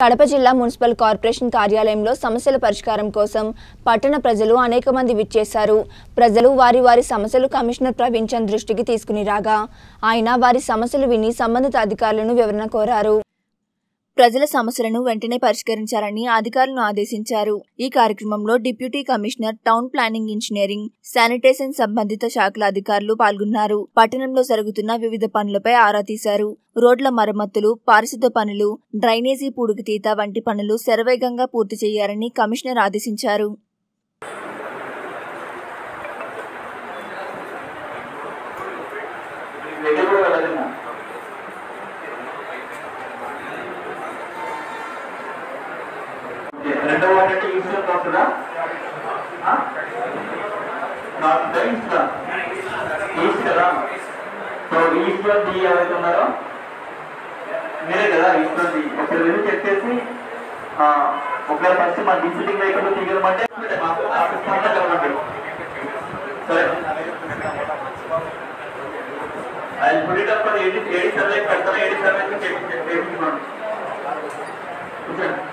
కడప జిల్లా municipal corporation కార్యాలయంలో సమస్యల పరిష్కారం కోసం పట్టణ ప్రజలు అనేక మంది విచ్చేశారు ప్రజలు వారి వారి సమస్యలు కమిషనర్ ప్రవీణ్ చంద్ దృష్టికి తీసుకుని రాగా ఆయన వారి సమస్యలు విని సంబంధిత అధికారులను వివరణ కోరారు ప్రజల సమస్యలను వెంటనే పరిష్కరించాలని అధికారులను ఆదేశించారు ఈ కార్యక్రమంలో deputy commissioner town planning engineering sanitation సంబంధిత శాఖల అధికారులు పాల్గొన్నారు పట్టణంలో జరుగుతున్న వివిధ పనులపై ఆరా తీశారు రోడ్ల మరమ్మతులు పారిశుద్ధ పనులు డ్రైనేజీ పూడుకుతీత వంటి పనులు శరవేగంగా పూర్తి చేయాలని కమిషనర్ ఆదేశించారు వెళ్ళి కూడా వెళ్ళలేము రెండవ వార్డు అంటే ఈస్టర్ వస్తుందా నార్త్ ఈస్ట్ ఈస్ట్ కదా సో ఈస్ట్ ది ఎవరైతే ఉన్నారో మీరే కదా ఈస్ట్ ది ఒకసారి వెళ్ళి చెక్ చేసి ఆ, ఒకవేళ ఫస్ట్ మా డిసిటింగ్ వెహికల్ తీయగలమంటే మాకు ఆఫీస్ కాంటాక్ట్ అవ్వండి సరే ఆయన పుట్టి తప్ప ఏడి ఏడి సర్వే కడతారా ఏడి సర్వే చేయించుకోండి కూర్చోండి